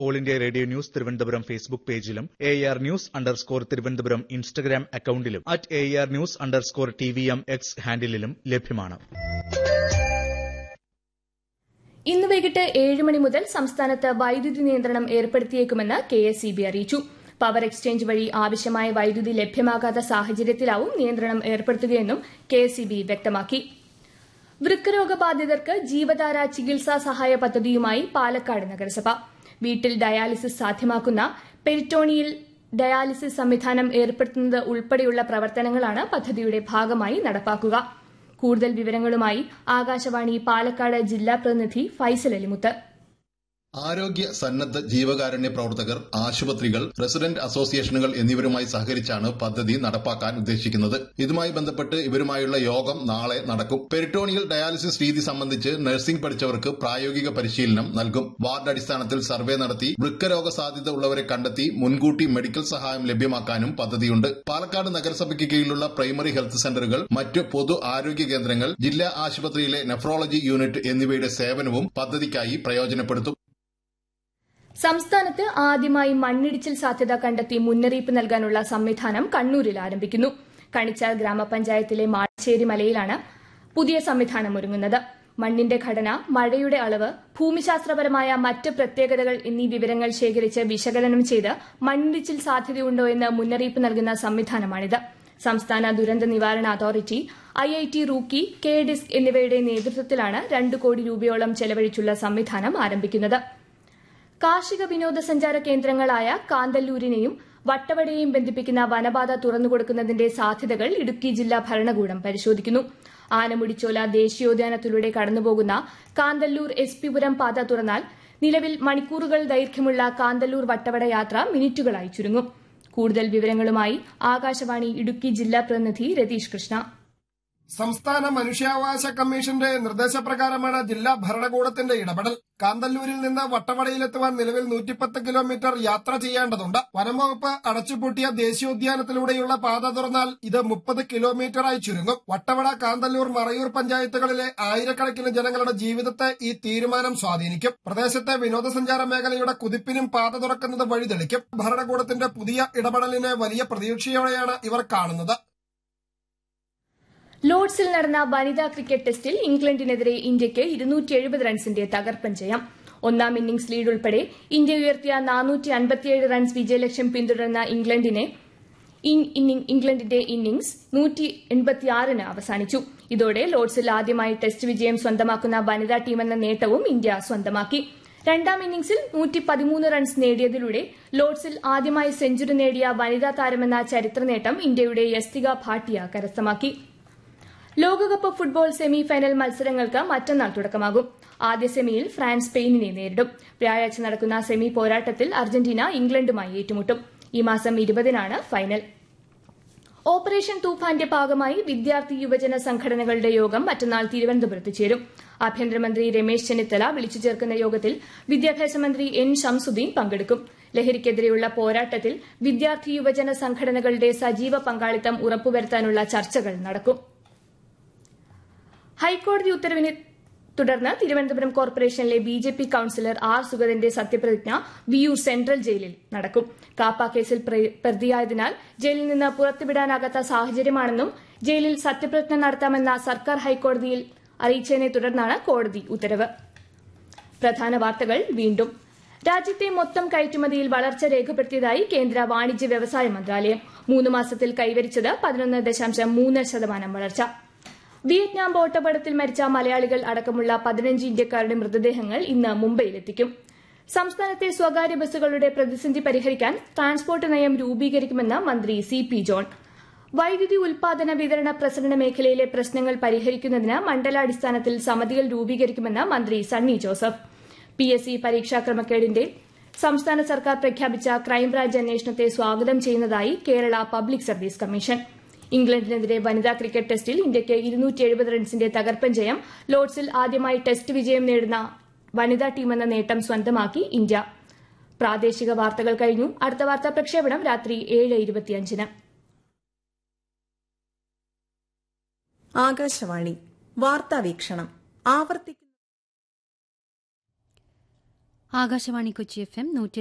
all India radio news Thiruvananthapuram Facebook പേജിലും A R news underscore Thiruvananthapuram Instagram അക്കൌണ്ടിലും at A R news underscore T V M X ഹാൻഡിലും ലഭ്യമാണ് ഇന്ന് വൈകിട്ട് ഏഴ് മണി മുതൽ സംസ്ഥാനത്ത് വൈദ്യുതി നിയന്ത്രണം ഏർപ്പെടുത്തിയേക്കുമെന്ന് കെ എസ് ഇ ബി അറിയിച്ചു പവർ എക്സ്ചേഞ്ച് വഴി ആവശ്യമായ വൈദ്യുതി ലഭ്യമാകാത്ത സാഹചര്യത്തിലാവും നിയന്ത്രണം ഏർപ്പെടുത്തുകയെന്നും കെ എസ് ഇ ബി വ്യക്തമാക്കി വൃക്കരോഗബാധിതർക്ക് ജീവധാര ചികിത്സാ സഹായ പദ്ധതിയുമായി പാലക്കാട് നഗരസഭ വീട്ടിൽ ഡയാലിസിസ് സാധ്യമാക്കുന്ന പെരിറ്റോണിയിൽ ഡയാലിസിസ് സംവിധാനം ഏർപ്പെടുത്തുന്നത് ഉൾപ്പെടെയുള്ള പ്രവർത്തനങ്ങളാണ് പദ്ധതിയുടെ ഭാഗമായി നടപ്പാക്കുക കൂടുതൽ വിവരങ്ങളുമായി ആകാശവാണി പാലക്കാട് ജില്ലാ പ്രതിനിധി ഫൈസൽ അലിമുത്ത് ആരോഗ്യ സന്നദ്ധ ജീവകാരുണ്യ പ്രവർത്തകർ ആശുപത്രികൾ റെസിഡന്റ് അസോസിയേഷനുകൾ എന്നിവരുമായി സഹകരിച്ചാണ് പദ്ധതി നടപ്പാക്കാൻ ഉദ്ദേശിക്കുന്നത് ഇതുമായി ബന്ധപ്പെട്ട് ഇവരുമായുള്ള യോഗം നാളെ നടക്കും പെരിട്ടോണിയൽ ഡയാലിസിസ് രീതി സംബന്ധിച്ച് നഴ്സിംഗ് പഠിച്ചവർക്ക് പ്രായോഗിക പരിശീലനം നൽകും വാർഡ് അടിസ്ഥാനത്തിൽ സർവേ നടത്തി വൃക്കരോഗ സാധ്യത ഉള്ളവരെ കണ്ടെത്തി മുൻകൂട്ടി മെഡിക്കൽ സഹായം ലഭ്യമാക്കാനും പദ്ധതിയുണ്ട് പാലക്കാട് നഗരസഭയ്ക്ക് കീഴിലുള്ള പ്രൈമറി ഹെൽത്ത് സെന്ററുകൾ മറ്റ് പൊതു ആരോഗ്യ കേന്ദ്രങ്ങൾ ജില്ലാ ആശുപത്രിയിലെ നെഫ്രോളജി യൂണിറ്റ് എന്നിവയുടെ സേവനവും പദ്ധതിക്കായി പ്രയോജനപ്പെടുത്തും സംസ്ഥാനത്ത് ആദ്യമായി മണ്ണിടിച്ചിൽ സാധ്യത കണ്ടെത്തി മുന്നറിയിപ്പ് നൽകാനുള്ള സംവിധാനം കണ്ണൂരിൽ ആരംഭിക്കുന്നു കണിച്ചാൽ ഗ്രാമപഞ്ചായത്തിലെ മാച്ചേരി മലയിലാണ് പുതിയ സംവിധാനം ഒരുങ്ങുന്നത് മണ്ണിന്റെ ഘടന മഴയുടെ അളവ് ഭൂമിശാസ്ത്രപരമായ മറ്റ് പ്രത്യേകതകൾ എന്നീ വിവരങ്ങൾ ശേഖരിച്ച് വിശകലനം ചെയ്ത് മണ്ണിടിച്ചിൽ സാധ്യതയുണ്ടോ എന്ന് മുന്നറിയിപ്പ് നൽകുന്ന സംവിധാനമാണിത് സംസ്ഥാന ദുരന്ത നിവാരണ authority I I T Roorkee K DISC എന്നിവയുടെ നേതൃത്വത്തിലാണ് രണ്ട് കോടി രൂപയോളം ചെലവഴിച്ചുള്ള സംവിധാനം ആരംഭിക്കുന്നത് കാർഷിക വിനോദസഞ്ചാര കേന്ദ്രങ്ങളായ കാന്തല്ലൂരിനെയും വട്ടവടയെയും ബന്ധിപ്പിക്കുന്ന വനപാത തുറന്നുകൊടുക്കുന്നതിന്റെ സാധ്യതകൾ ഇടുക്കി ജില്ലാ ഭരണകൂടം പരിശോധിക്കുന്നു ആനമുടിച്ചോല ദേശീയോദ്യാനത്തിലൂടെ കടന്നുപോകുന്ന കാന്തല്ലൂർ എസ് പി പുരം പാത തുറന്നാൽ നിലവിൽ മണിക്കൂറുകൾ ദൈർഘ്യമുള്ള കാന്തല്ലൂർ വട്ടവട യാത്ര മിനിറ്റുകളായി ചുരുങ്ങും കൂടുതൽ വിവരങ്ങളുമായി ആകാശവാണി ഇടുക്കി ജില്ലാ പ്രതിനിധി രതീഷ് കൃഷ്ണ സംസ്ഥാന മനുഷ്യാവകാശ കമ്മീഷന്റെ നിർദ്ദേശപ്രകാരമാണ് ജില്ലാ ഭരണകൂടത്തിന്റെ ഇടപെടൽ കാന്തല്ലൂരിൽ നിന്ന് വട്ടവടയിലെത്തുവാൻ നിലവിൽ നൂറ്റിപ്പത്ത് കിലോമീറ്റർ യാത്ര ചെയ്യേണ്ടതുണ്ട് വനംവകുപ്പ് അടച്ചുപൂട്ടിയ ദേശീയോദ്യാനത്തിലൂടെയുള്ള പാത തുറന്നാൽ ഇത് മുപ്പത് കിലോമീറ്ററായി ചുരുങ്ങും വട്ടവട കാന്തല്ലൂർ മറയൂർ പഞ്ചായത്തുകളിലെ ആയിരക്കണക്കിന് ജനങ്ങളുടെ ജീവിതത്തെ ഈ തീരുമാനം സ്വാധീനിക്കും പ്രദേശത്തെ വിനോദസഞ്ചാര മേഖലയുടെ കുതിപ്പിനും പാത തുറക്കുന്നത് വഴിതെളിക്കും ഭരണകൂടത്തിന്റെ പുതിയ ഇടപെടലിനെ വലിയ പ്രതീക്ഷയോടെയാണ് ഇവർ കാണുന്നത് ലോർഡ്സിൽ നടന്ന വനിതാ ക്രിക്കറ്റ് ടെസ്റ്റിൽ ഇംഗ്ലണ്ടിനെതിരെ ഇന്ത്യയ്ക്ക് ഇരുന്നൂറ്റി എഴുപത് റൺസിന്റെ തകർപ്പൻ ജയം ഒന്നാം ഇന്നിംഗ്സ് ലീഡ് ഉൾപ്പെടെ ഇന്ത്യ ഉയർത്തിയ നാനൂറ്റി അൻപത്തിയേഴ് റൺസ് വിജയലക്ഷ്യം പിന്തുടർന്ന ഇംഗ്ലണ്ടിനെ ഇംഗ്ലണ്ടിന്റെ ഇന്നിംഗ്സ് നൂറ്റി എൺപത്തിയാറിന് അവസാനിച്ചു ഇതോടെ ലോർഡ്സിൽ ആദ്യമായി ടെസ്റ്റ് വിജയം സ്വന്തമാക്കുന്ന വനിതാ ടീമെന്ന നേട്ടവും ഇന്ത്യ സ്വന്തമാക്കി രണ്ടാം ഇന്നിംഗ്സിൽ നൂറ്റി പതിമൂന്ന് റൺസ് നേടിയതിലൂടെ ലോർഡ്സിൽ ആദ്യമായി സെഞ്ചുറി നേടിയ വനിതാ താരമെന്ന ചരിത്ര നേട്ടം ഇന്ത്യയുടെ യസ്തിക ഭാട്ടിയ കരസ്ഥമാക്കി ലോകകപ്പ് ഫുട്ബോൾ സെമി ഫൈനൽ മത്സരങ്ങൾക്ക് മറ്റന്നാൾ തുടക്കമാകും ആദ്യ സെമിയിൽ ഫ്രാൻസ് സ്പെയിനിനെ നേരിടും വ്യാഴാഴ്ച നടക്കുന്ന സെമി പോരാട്ടത്തിൽ അർജന്റീന ഇംഗ്ലണ്ടുമായി ഏറ്റുമുട്ടും ഈ മാസം ഇരുപതിനാണ് ഫൈനൽ ഓപ്പറേഷൻ തൂഫാന്റെ ഭാഗമായി വിദ്യാർത്ഥി യുവജന സംഘടനകളുടെ യോഗം മറ്റന്നാൾ തിരുവനന്തപുരത്ത് ചേരും ആഭ്യന്തരമന്ത്രി രമേശ് ചെന്നിത്തല വിളിച്ചു ചേർക്കുന്ന യോഗത്തിൽ വിദ്യാഭ്യാസ മന്ത്രി എൻ ഷംസുദ്ദീൻ പങ്കെടുക്കും ലഹരിക്കെതിരെയുള്ള പോരാട്ടത്തിൽ വിദ്യാർത്ഥി യുവജന സംഘടനകളുടെ സജീവ പങ്കാളിത്തം ഉറപ്പുവരുത്താനുള്ള ചർച്ചകൾ നടക്കും ഹൈക്കോടതി ഉത്തരവിനെ തുടർന്ന് തിരുവനന്തപുരം കോർപ്പറേഷനിലെ B J P councillor R സുഗതന്റെ സത്യപ്രതിജ്ഞ വിയൂർ സെൻട്രൽ ജയിലിൽ നടക്കും കാപ്പ കേസിൽ പ്രതിയായതിനാൽ ജയിലിൽ നിന്ന് പുറത്തുവിടാനാകാത്ത സാഹചര്യമാണെന്നും ജയിലിൽ സത്യപ്രതിജ്ഞ നടത്താമെന്ന സർക്കാർ ഹൈക്കോടതിയിൽ അറിയിച്ചതിനെ തുടർന്നാണ് കോടതി ഉത്തരവ് പ്രധാന വാർത്തകൾ വീണ്ടും രാജ്യത്തെ മൊത്തം കയറ്റുമതിയിൽ വളർച്ച രേഖപ്പെടുത്തിയതായി കേന്ദ്ര വാണിജ്യ വ്യവസായ മന്ത്രാലയം മൂന്ന് മാസത്തിൽ കൈവരിച്ചത് പതിനൊന്ന് ദശാംശം മൂന്ന് ശതമാനം വളർച്ച വിയറ്റ്നാം ബോട്ടപടത്തിൽ മരിച്ച മലയാളികൾ അടക്കമുള്ള പതിനഞ്ച് ഇന്ത്യക്കാരുടെ മൃതദേഹങ്ങൾ ഇന്ന് മുംബൈയിലെത്തിക്കും സംസ്ഥാനത്തെ സ്വകാര്യ ബസ്സുകളുടെ പ്രതിസന്ധി പരിഹരിക്കാൻ ട്രാൻസ്പോർട്ട് നയം രൂപീകരിക്കുമെന്ന് മന്ത്രി സി പി ജോൺ വൈദ്യുതി ഉൽപാദന വിതരണ പ്രസരണ മേഖലയിലെ പ്രശ്നങ്ങൾ പരിഹരിക്കുന്നതിന് മണ്ഡലാടിസ്ഥാനത്തിൽ സമിതികൾ രൂപീകരിക്കുമെന്ന് മന്ത്രി Sunny Joseph P S C പരീക്ഷാ ക്രമക്കേടിന്റെ സംസ്ഥാന സർക്കാർ പ്രഖ്യാപിച്ച ക്രൈംബ്രാഞ്ച് അന്വേഷണത്തെ സ്വാഗതം ചെയ്യുന്നതായി കേരള പബ്ലിക് സർവീസ് കമ്മീഷൻ ഇംഗ്ലണ്ടിനെതിരെ വനിതാ ക്രിക്കറ്റ് ടെസ്റ്റിൽ ഇന്ത്യയ്ക്ക് ഇരുന്നൂറ്റി എഴുപത് റൺസിന്റെ തകർപ്പൻ ജയം ലോർഡ്സിൽ ആദ്യമായി ടെസ്റ്റ് വിജയം നേടുന്ന വനിതാ ടീമെന്ന നേട്ടം സ്വന്തമാക്കി ഇന്ത്യ പ്രാദേശിക വാർത്തകൾ കഴിഞ്ഞു അടുത്ത വാർത്താ പ്രക്ഷേപണം രാത്രി ഏഴ് ഇരുപത്തിയഞ്ചിന് ആകാശവാണി വാർത്താ വീക്ഷണം ആവർത്തിക്കുന്ന ആകാശവാണി കൊച്ചി എഫ് എം നൂറ്റി